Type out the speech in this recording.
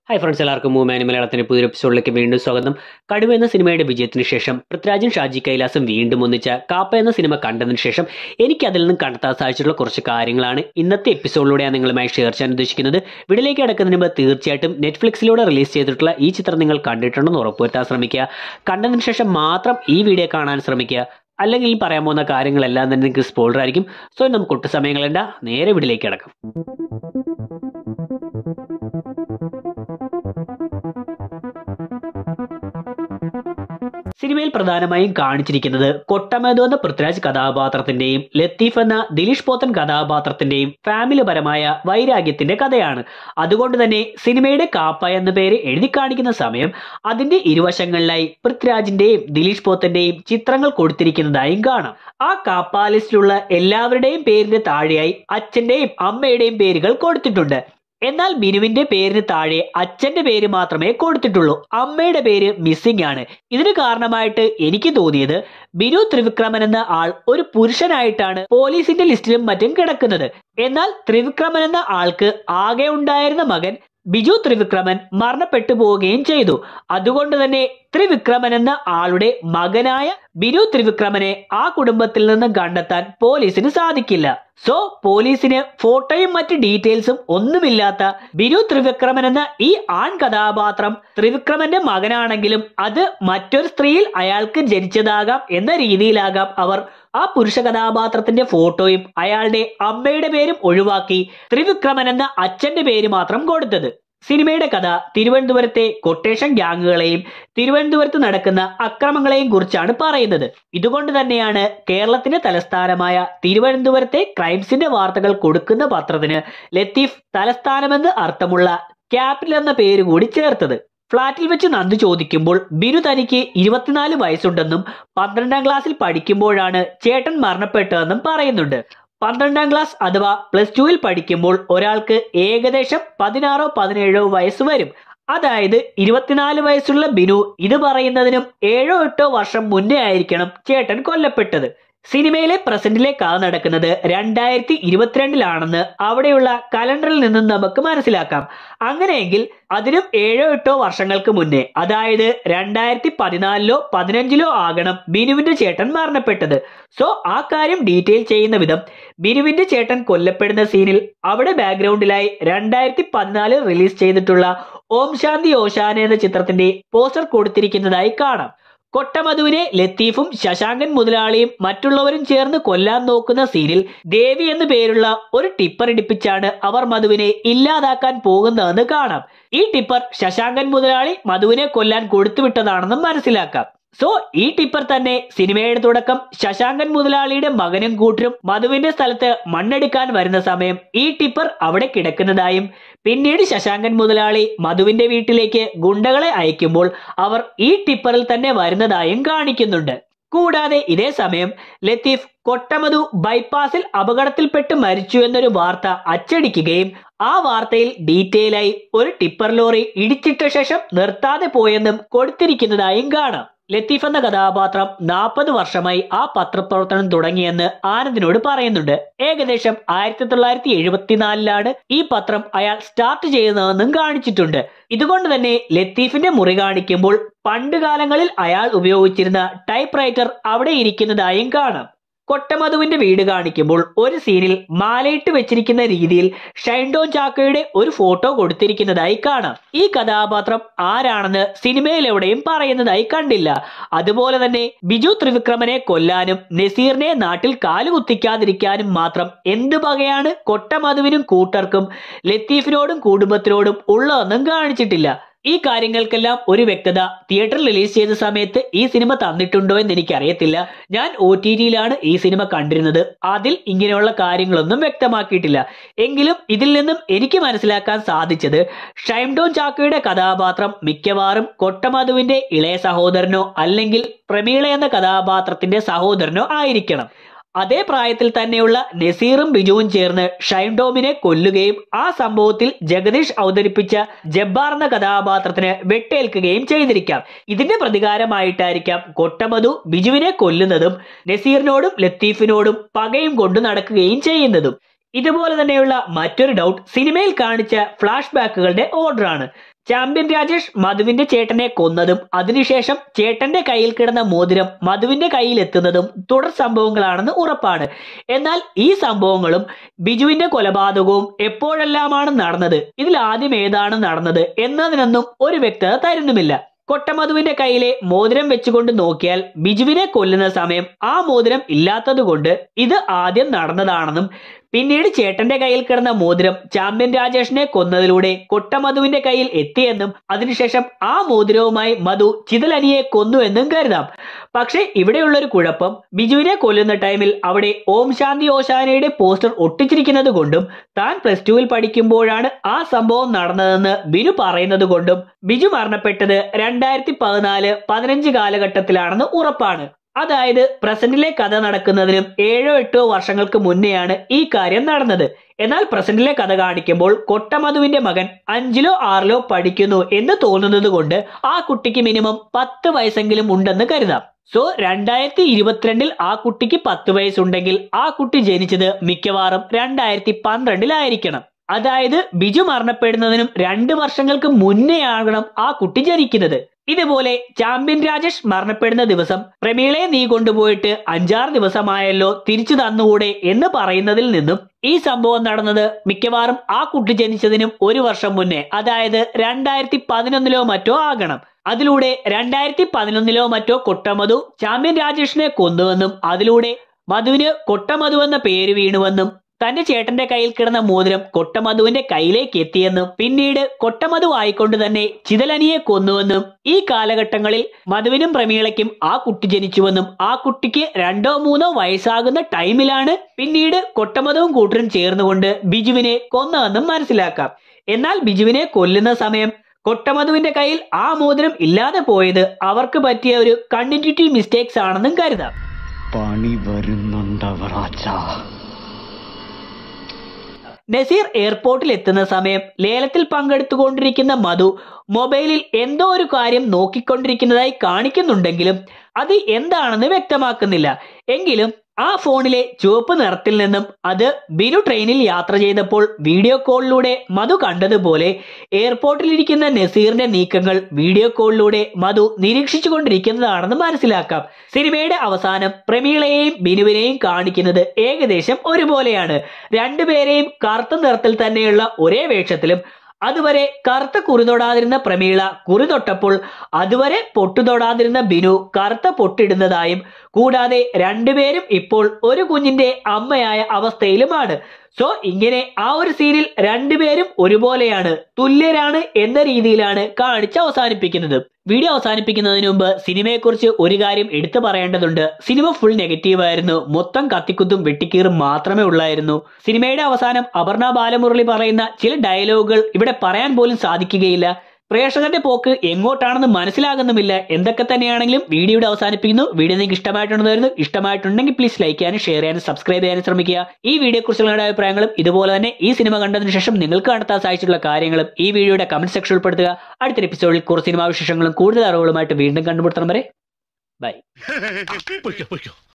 hi friends എല്ലാവർക്കും മൂമാനി മലയാളത്തിന്റെ പുതിയ എപ്പിസോഡിലേക്ക് വീണ്ടും സ്വാഗതം കടുവ എന്ന സിനിമയുടെ വിജയത്തിന് ശേഷം പൃഥ്വിരാജും ഷാജി കൈലാസും വീണ്ടും ഒന്നിച്ച കാപ്പ എന്ന സിനിമ കണ്ടതിന് ശേഷം എനിക്ക് അതിൽ നിന്ന് കണ്ടെത്താൻ സാധിച്ചിട്ടുള്ള കുറച്ച് കാര്യങ്ങളാണ് ഇന്നത്തെ എപ്പിസോഡിലൂടെ ഞാൻ നിങ്ങളുമായി ഷെയർ ചെയ്യാൻ ഉദ്ദേശിക്കുന്നത് വീഡിയോയിലേക്ക് കിടക്കുന്നതിന് മുമ്പ് തീർച്ചയായിട്ടും നെറ്റ്ഫ്ലിക്സിലൂടെ റിലീസ് ചെയ്തിട്ടുള്ള ഈ ചിത്രം നിങ്ങൾ കണ്ടിട്ടുണ്ടെന്ന് ഉറപ്പുവരുത്താൻ ശ്രമിക്കുക കണ്ടതിന് ശേഷം മാത്രം ഈ വീഡിയോ കാണാൻ ശ്രമിക്കുക അല്ലെങ്കിൽ ഈ പറയാൻ പോകുന്ന കാര്യങ്ങളെല്ലാം തന്നെ നിങ്ങൾക്ക് സ്പോയിലർ ആയിരിക്കും സോ നമുക്ക് ഒട്ടും സമയങ്ങളണ്ട നേരെ വീഡിയോയിലേക്ക് കിടക്കാം സിനിമയിൽ പ്രധാനമായും കാണിച്ചിരിക്കുന്നത് കൊട്ടമേതു എന്ന പൃഥ്വിരാജ് കഥാപാത്രത്തിന്റെയും ലത്തീഫ് എന്ന ദിലീഷ് പോത്തൻ കഥാപാത്രത്തിന്റെയും ഫാമിലി പരമായ വൈരാഗ്യത്തിന്റെ കഥയാണ് അതുകൊണ്ട് തന്നെ സിനിമയുടെ കാപ്പ എന്ന പേര് എഴുതി കാണിക്കുന്ന സമയം അതിന്റെ ഇരുവശങ്ങളിലായി പൃഥ്വിരാജിന്റെയും ദിലീഷ് പോത്തന്റെയും ചിത്രങ്ങൾ കൊടുത്തിരിക്കുന്നതായും കാണാം ആ കാപ്പ ലിസ്റ്റിലുള്ള എല്ലാവരുടെയും പേരിന്റെ താഴെയായി അച്ഛന്റെയും അമ്മയുടെയും പേരുകൾ കൊടുത്തിട്ടുണ്ട് എന്നാൽ ബിനുവിന്റെ പേരിന് താഴെ അച്ഛന്റെ പേര് മാത്രമേ കൊടുത്തിട്ടുള്ളൂ അമ്മയുടെ പേര് മിസ്സിംഗ് ആണ് ഇതിന് കാരണമായിട്ട് എനിക്ക് തോന്നിയത് ബിനു ത്രിവിക്രമൻ എന്ന ആൾ ഒരു പുരുഷനായിട്ടാണ് പോലീസിന്റെ ലിസ്റ്റിലും മറ്റും കിടക്കുന്നത് എന്നാൽ ത്രിവിക്രമൻ എന്ന ആൾക്ക് ആകെ ഉണ്ടായിരുന്ന മകൻ ബിജു ത്രിവിക്രമൻ മരണപ്പെട്ടു പോവുകയും ചെയ്തു അതുകൊണ്ട് തന്നെ ത്രിവിക്രമൻ എന്ന ആളുടെ മകനായ ബിനു ത്രിവിക്രമനെ ആ കുടുംബത്തിൽ നിന്ന് കണ്ടെത്താൻ പോലീസിന് സാധിക്കില്ല സോ പോലീസിന് ഫോട്ടോയും മറ്റ് ഡീറ്റെയിൽസും ഒന്നുമില്ലാത്ത ബിനു ത്രിവിക്രമൻ എന്ന ഈ ആൺ കഥാപാത്രം ത്രിവിക്രമന്റെ മകനാണെങ്കിലും അത് മറ്റൊരു സ്ത്രീയിൽ അയാൾക്ക് ജനിച്ചതാകാം എന്ന രീതിയിലാകാം അവർ ആ പുരുഷ കഥാപാത്രത്തിന്റെ ഫോട്ടോയും അയാളുടെ അമ്മയുടെ പേരും ഒഴിവാക്കി ത്രിവിക്രമൻ എന്ന അച്ഛന്റെ പേര് മാത്രം കൊടുത്തത് സിനിമയുടെ കഥ തിരുവനന്തപുരത്തെ കൊട്ടേഷൻ ഗ്യാങ്ങുകളെയും തിരുവനന്തപുരത്ത് നടക്കുന്ന അക്രമങ്ങളെയും കുറിച്ചാണ് പറയുന്നത് ഇതുകൊണ്ട് തന്നെയാണ് കേരളത്തിന്റെ തലസ്ഥാനമായ തിരുവനന്തപുരത്തെ ക്രൈംസിന്റെ വാർത്തകൾ കൊടുക്കുന്ന പത്രത്തിന് ലത്തീഫ് തലസ്ഥാനമെന്ന് അർത്ഥമുള്ള ക്യാപിറ്റൽ എന്ന പേര് കൂടി ചേർത്തത് ഫ്ളാറ്റിൽ വെച്ച് നന്ദു ചോദിക്കുമ്പോൾ ബിനു തനിക്ക് ഇരുപത്തിനാല് വയസ്സുണ്ടെന്നും പന്ത്രണ്ടാം ക്ലാസ്സിൽ പഠിക്കുമ്പോഴാണ് ചേട്ടൻ മരണപ്പെട്ടതെന്നും പറയുന്നുണ്ട് പന്ത്രണ്ടാം ക്ലാസ് അഥവാ പ്ലസ് ടുവിൽ പഠിക്കുമ്പോൾ ഒരാൾക്ക് ഏകദേശം പതിനാറോ പതിനേഴോ വയസ്സ് വരും അതായത് ഇരുപത്തിനാല് വയസ്സുള്ള ബിനു ഇത് പറയുന്നതിനും ഏഴോ എട്ടോ വർഷം മുന്നേ ആയിരിക്കണം ചേട്ടൻ കൊല്ലപ്പെട്ടത് സിനിമയിലെ പ്രസന്റിലെ കഥ നടക്കുന്നത് രണ്ടായിരത്തി ഇരുപത്തിരണ്ടിലാണെന്ന് അവിടെയുള്ള കലണ്ടറിൽ നിന്നും നമുക്ക് മനസ്സിലാക്കാം അങ്ങനെയെങ്കിൽ അതിനും ഏഴോ എട്ടോ വർഷങ്ങൾക്ക് മുന്നേ അതായത് രണ്ടായിരത്തി പതിനാലിലോ പതിനഞ്ചിലോ ആകണം ബിനുവിന്റെ ചേട്ടൻ മരണപ്പെട്ടത് സോ ആ കാര്യം ഡീറ്റെയിൽ ചെയ്യുന്ന വിധം ബിനുവിന്റെ ചേട്ടൻ കൊല്ലപ്പെടുന്ന സീനിൽ അവിടെ ബാക്ക്ഗ്രൗണ്ടിലായി രണ്ടായിരത്തി പതിനാലിൽ റിലീസ് ചെയ്തിട്ടുള്ള ഓം ശാന്തി ഓശാന എന്ന ചിത്രത്തിന്റെ പോസ്റ്റർ കൊടുത്തിരിക്കുന്നതായി കാണാം കൊട്ടമധുവിനെ ലത്തീഫും ശശാങ്കൻ മുതലാളിയും മറ്റുള്ളവരും ചേർന്ന് കൊല്ലാൻ നോക്കുന്ന സീനിൽ ദേവി എന്നു പേരുള്ള ഒരു ടിപ്പർ ഇടിപ്പിച്ചാണ് അവർ മധുവിനെ ഇല്ലാതാക്കാൻ പോകുന്നതെന്ന് കാണാം ഈ ടിപ്പർ ശശാങ്കൻ മുതലാളി മധുവിനെ കൊല്ലാൻ കൊടുത്തുവിട്ടതാണെന്നും മനസ്സിലാക്കാം സോ ഈ ടിപ്പർ തന്നെ സിനിമയുടെ തുടക്കം ശശാങ്കൻ മുതലാളിയുടെ മകനും കൂട്ടരും മധുവിന്റെ സ്ഥലത്ത് മണ്ണെടുക്കാൻ വരുന്ന സമയം ഈ ടിപ്പർ അവിടെ കിടക്കുന്നതായും പിന്നീട് ശശാങ്കൻ മുതലാളി മധുവിന്റെ വീട്ടിലേക്ക് ഗുണ്ടകളെ അയക്കുമ്പോൾ അവർ ഈ ടിപ്പറിൽ തന്നെ വരുന്നതായും കാണിക്കുന്നുണ്ട് കൂടാതെ ഇതേ സമയം ലത്തീഫ് കൊട്ടമധു ബൈപ്പാസിൽ അപകടത്തിൽപ്പെട്ട് മരിച്ചു എന്നൊരു വാർത്ത അച്ചടിക്കുകയും ആ വാർത്തയിൽ ഡീറ്റെയിൽ ആയി ഒരു ടിപ്പർ ലോറി ഇടിച്ചിട്ട ശേഷം നിർത്താതെ പോയെന്നും കൊടുത്തിരിക്കുന്നതായും കാണാം ലത്തീഫ് എന്ന കഥാപാത്രം നാൽപ്പത് വർഷമായി ആ പത്രപ്രവർത്തനം തുടങ്ങിയെന്ന് ആനന്ദിനോട് പറയുന്നുണ്ട് ഏകദേശം ആയിരത്തി തൊള്ളായിരത്തി എഴുപത്തിനാലിലാണ് ഈ പത്രം അയാൾ സ്റ്റാർട്ട് ചെയ്യുന്നതെന്നും കാണിച്ചിട്ടുണ്ട് ഇതുകൊണ്ട് തന്നെ ലത്തീഫിന്റെ മുറി കാണിക്കുമ്പോൾ പണ്ട് കാലങ്ങളിൽ അയാൾ ഉപയോഗിച്ചിരുന്ന ടൈപ്പ് റൈറ്റർ അവിടെ ഇരിക്കുന്നതായും കാണാം കൊട്ടമധുവിന്റെ വീട് കാണിക്കുമ്പോൾ ഒരു സീനിൽ മാലയിട്ട് വെച്ചിരിക്കുന്ന രീതിയിൽ ഷൈൻഡോൺ ചാക്കോയുടെ ഒരു ഫോട്ടോ കൊടുത്തിരിക്കുന്നതായി കാണാം ഈ കഥാപാത്രം ആരാണെന്ന് സിനിമയിൽ എവിടെയും പറയുന്നതായി കണ്ടില്ല അതുപോലെ തന്നെ ബിജു ത്രിവിക്രമനെ കൊല്ലാനും നസീറിനെ നാട്ടിൽ കാലുകുത്തിക്കാതിരിക്കാനും മാത്രം എന്ത് വകയാണ് കൊട്ടമധുവിനും കൂട്ടർക്കും ലത്തീഫിനോടും കുടുംബത്തിനോടും ഉള്ളതെന്നും കാണിച്ചിട്ടില്ല ഈ കാര്യങ്ങൾക്കെല്ലാം ഒരു വ്യക്തത തിയേറ്ററിൽ റിലീസ് ചെയ്ത സമയത്ത് ഈ സിനിമ തന്നിട്ടുണ്ടോ എന്ന് എനിക്കറിയത്തില്ല ഞാൻ ഒ ടി ടിയിലാണ് ഈ സിനിമ കണ്ടിരുന്നത് അതിൽ ഇങ്ങനെയുള്ള കാര്യങ്ങളൊന്നും വ്യക്തമാക്കിയിട്ടില്ല എങ്കിലും ഇതിൽ നിന്നും എനിക്ക് മനസ്സിലാക്കാൻ സാധിച്ചത് ഷൈംഡോൺ ചാക്കോയുടെ കഥാപാത്രം മിക്കവാറും കൊട്ടമധുവിന്റെ ഇളയ സഹോദരനോ അല്ലെങ്കിൽ പ്രമീള എന്ന കഥാപാത്രത്തിന്റെ സഹോദരനോ ആയിരിക്കണം അതേ പ്രായത്തിൽ തന്നെയുള്ള നസീറും ബിജുവും ചേർന്ന് ഷൈൻ ടോമിനെ കൊല്ലുകയും ആ സംഭവത്തിൽ ജഗദീഷ് അവതരിപ്പിച്ച ജബ്ബാർ എന്ന കഥാപാത്രത്തിന് വെട്ടേൽക്കുകയും ചെയ്തിരിക്കാം ഇതിന്റെ പ്രതികാരമായിട്ടായിരിക്കാം കൊട്ടമധു ബിജുവിനെ കൊല്ലുന്നതും നസീറിനോടും ലത്തീഫിനോടും പകയും കൊണ്ടു നടക്കുകയും ചെയ്യുന്നതും ഇതുപോലെ തന്നെയുള്ള മറ്റൊരു ഡൗട്ട് സിനിമയിൽ കാണിച്ച ഫ്ലാഷ് ബാക്കുകളുടെ ഓർഡറാണ് ചാമ്പ്യൻ രാജേഷ് മധുവിന്റെ ചേട്ടനെ കൊന്നതും അതിനുശേഷം ചേട്ടന്റെ കയ്യിൽ കിടന്ന മോതിരം മധുവിന്റെ കയ്യിൽ എത്തുന്നതും തുടർ സംഭവങ്ങളാണെന്ന് ഉറപ്പാണ് എന്നാൽ ഈ സംഭവങ്ങളും ബിജുവിന്റെ കൊലപാതകവും എപ്പോഴെല്ലാമാണ് നടന്നത് ഇതിൽ ആദ്യം ഏതാണ് നടന്നത് എന്നതിനൊന്നും ഒരു വ്യക്തത തരുന്നുമില്ല കൊട്ടമധുവിന്റെ കയ്യിലെ മോതിരം വെച്ചുകൊണ്ട് നോക്കിയാൽ ബിജുവിനെ കൊല്ലുന്ന സമയം ആ മോതിരം ഇല്ലാത്തതുകൊണ്ട് ഇത് ആദ്യം നടന്നതാണെന്നും പിന്നീട് ചേട്ടന്റെ കയ്യിൽ കിടന്ന മോതിരം ചാമ്പ്യൻ രാജേഷിനെ കൊന്നതിലൂടെ കൊട്ടമധുവിന്റെ കയ്യിൽ എത്തിയെന്നും അതിനുശേഷം ആ മോതിരവുമായി മധു ചിതലനിയെ കൊന്നു എന്നും കരുതാം പക്ഷേ ഇവിടെയുള്ള ഒരു കുഴപ്പം ബിജുവിനെ കൊല്ലുന്ന ടൈമിൽ അവിടെ ഓം ശാന്തി ഓശാനയുടെ പോസ്റ്റർ ഒട്ടിച്ചിരിക്കുന്നത് കൊണ്ടും താൻ പ്ലസ് ടുവിൽ പഠിക്കുമ്പോഴാണ് ആ സംഭവം നടന്നതെന്ന് ബിനു പറയുന്നത് കൊണ്ടും ബിജു മരണപ്പെട്ടത് രണ്ടായിരത്തി പതിനാല് പതിനഞ്ച് കാലഘട്ടത്തിലാണെന്ന് ഉറപ്പാണ് അതായത് പ്രസന്റിലെ കഥ നടക്കുന്നതിനും ഏഴോ എട്ടോ വർഷങ്ങൾക്ക് മുന്നെയാണ് ഈ കാര്യം നടന്നത് എന്നാൽ പ്രസന്റിലെ കഥ കാണിക്കുമ്പോൾ കൊട്ടമധുവിന്റെ മകൻ അഞ്ചിലോ ആറിലോ പഠിക്കുന്നു എന്ന് തോന്നുന്നത് കൊണ്ട് ആ കുട്ടിക്ക് മിനിമം പത്ത് വയസ്സെങ്കിലും ഉണ്ടെന്ന് കരുതാം സോ രണ്ടായിരത്തി ഇരുപത്തിരണ്ടിൽ ആ കുട്ടിക്ക് പത്ത് വയസ്സുണ്ടെങ്കിൽ ആ കുട്ടി ജനിച്ചത് മിക്കവാറും രണ്ടായിരത്തി പന്ത്രണ്ടിലായിരിക്കണം അതായത് ബിജു മരണപ്പെടുന്നതിനും രണ്ട് വർഷങ്ങൾക്ക് മുന്നേ ആകണം ആ കുട്ടി ജനിക്കുന്നത് ഇതുപോലെ ചാമ്പ്യൻ രാജേഷ് മരണപ്പെടുന്ന ദിവസം പ്രമീളയെ നീ കൊണ്ടുപോയിട്ട് അഞ്ചാറ് ദിവസമായല്ലോ തിരിച്ചു തന്നുകൂടെ എന്ന് പറയുന്നതിൽ നിന്നും ഈ സംഭവം നടന്നത് മിക്കവാറും ആ കുട്ടി ജനിച്ചതിനും ഒരു വർഷം മുന്നേ അതായത് രണ്ടായിരത്തി പതിനൊന്നിലോ മറ്റോ ആകണം അതിലൂടെ രണ്ടായിരത്തി പതിനൊന്നിലോ മറ്റോ കൊട്ടമധു ചാമ്പ്യൻ രാജേഷിനെ കൊന്നുവെന്നും അതിലൂടെ മധുവിന് കൊട്ടമധു എന്ന പേര് വീണുവെന്നും തന്റെ ചേട്ടന്റെ കയ്യിൽ കിടന്ന മോതിരം കൊട്ടമധുവിന്റെ കയ്യിലേക്ക് എത്തിയെന്നും പിന്നീട് കൊട്ടമധു ആയിക്കൊണ്ട് തന്നെ ചിതലനിയെ കൊന്നുവെന്നും ഈ കാലഘട്ടങ്ങളിൽ മധുവിനും പ്രമീളയ്ക്കും ആ കുട്ടി ജനിച്ചുവെന്നും ആ കുട്ടിക്ക് രണ്ടോ മൂന്നോ വയസ്സാകുന്ന ടൈമിലാണ് പിന്നീട് കൊട്ടമധുവും കൂട്ടരും ചേർന്നുകൊണ്ട് ബിജുവിനെ കൊന്നതെന്നും മനസ്സിലാക്കാം എന്നാൽ ബിജുവിനെ കൊല്ലുന്ന സമയം കൊട്ടമധുവിന്റെ കയ്യിൽ ആ മോതിരം ഇല്ലാതെ പോയത് അവർക്ക് പറ്റിയ ഒരു കണ്ടിന്യൂറ്റി മിസ്റ്റേക്സ് ആണെന്നും കരുതാം പണി വരുന്നുണ്ടവറാച്ച നസീർ എയർപോർട്ടിൽ എത്തുന്ന സമയം ലേലത്തിൽ പങ്കെടുത്തുകൊണ്ടിരിക്കുന്ന മധു മൊബൈലിൽ എന്തോ ഒരു കാര്യം നോക്കിക്കൊണ്ടിരിക്കുന്നതായി കാണിക്കുന്നുണ്ടെങ്കിലും അത് എന്താണെന്ന് വ്യക്തമാക്കുന്നില്ല എങ്കിലും ആ ഫോണിലെ ചുവപ്പ് നിറത്തിൽ നിന്നും അത് ബിനു ട്രെയിനിൽ യാത്ര ചെയ്തപ്പോൾ വീഡിയോ കോളിലൂടെ മധു കണ്ടതുപോലെ എയർപോർട്ടിലിരിക്കുന്ന നസീറിന്റെ നീക്കങ്ങൾ വീഡിയോ കോളിലൂടെ മധു നിരീക്ഷിച്ചു കൊണ്ടിരിക്കുന്നതാണെന്ന് മനസ്സിലാക്കാം സിനിമയുടെ അവസാനം പ്രമീളയെയും ബിനുവിനെയും കാണിക്കുന്നത് ഏകദേശം ഒരുപോലെയാണ് രണ്ടുപേരെയും കറുത്ത നിറത്തിൽ തന്നെയുള്ള ഒരേ വേഷത്തിലും അതുവരെ കറുത്ത കുറി തൊടാതിരുന്ന പ്രമീള കുറി തൊട്ടപ്പോൾ അതുവരെ പൊട്ടു തൊടാതിരുന്ന ബിനു കറുത്ത പൊട്ടിടുന്നതായും കൂടാതെ രണ്ടുപേരും ഇപ്പോൾ ഒരു കുഞ്ഞിന്റെ അമ്മയായ അവസ്ഥയിലുമാണ് സോ ഇങ്ങനെ ആ ഒരു സീനിൽ രണ്ടുപേരും ഒരുപോലെയാണ് തുല്യരാണ് എന്ന രീതിയിലാണ് കാണിച്ച് അവസാനിപ്പിക്കുന്നത് വീഡിയോ അവസാനിപ്പിക്കുന്നതിന് മുമ്പ് സിനിമയെക്കുറിച്ച് ഒരു കാര്യം എടുത്തു പറയേണ്ടതുണ്ട് സിനിമ ഫുൾ നെഗറ്റീവ് ആയിരുന്നു മൊത്തം കത്തിക്കുത്തും വെട്ടിക്കീറും മാത്രമേ ഉള്ളായിരുന്നു സിനിമയുടെ അവസാനം അപർണ ബാലമുരളി പറയുന്ന ചില ഡയലോഗുകൾ ഇവിടെ പറയാൻ പോലും സാധിക്കുകയില്ല പ്രേക്ഷകന്റെ പോക്ക് എങ്ങോട്ടാണെന്ന് മനസ്സിലാകുന്നുമില്ല എന്തൊക്കെ തന്നെയാണെങ്കിലും വീഡിയോയുടെ അവസാനിപ്പിക്കുന്നു വീഡിയോ നിങ്ങൾക്ക് ഇഷ്ടമായിട്ടുണ്ടായിരുന്നു ഇഷ്ടമായിട്ടുണ്ടെങ്കിൽ പ്ലീസ് ലൈക്ക് ചെയ്യാനും ഷെയർ ചെയ്യാനും സബ്സ്ക്രൈബ് ചെയ്യാനും ശ്രമിക്കുക ഈ വീഡിയോ കുറിച്ചുള്ള നിങ്ങളുടെ അഭിപ്രായങ്ങളും ഇതുപോലെ തന്നെ ഈ സിനിമ കണ്ടതിന് ശേഷം നിങ്ങൾക്ക് കണ്ടെത്താൻ സാധിച്ചിട്ടുള്ള കാര്യങ്ങളും ഈ വീഡിയോയുടെ കമന്റ് സെക്ഷൻ ഉൾപ്പെടുത്തുക അടുത്ത എപ്പിസോഡിൽ കുറച്ച് സിനിമാ വിശേഷങ്ങളും കൂടുതൽ അറിവുകളുമായിട്ട് വീണ്ടും കണ്ടുപിടുത്തണം വരെ ബൈ പൊയ്ക്കോ പൊയ്ക്കോ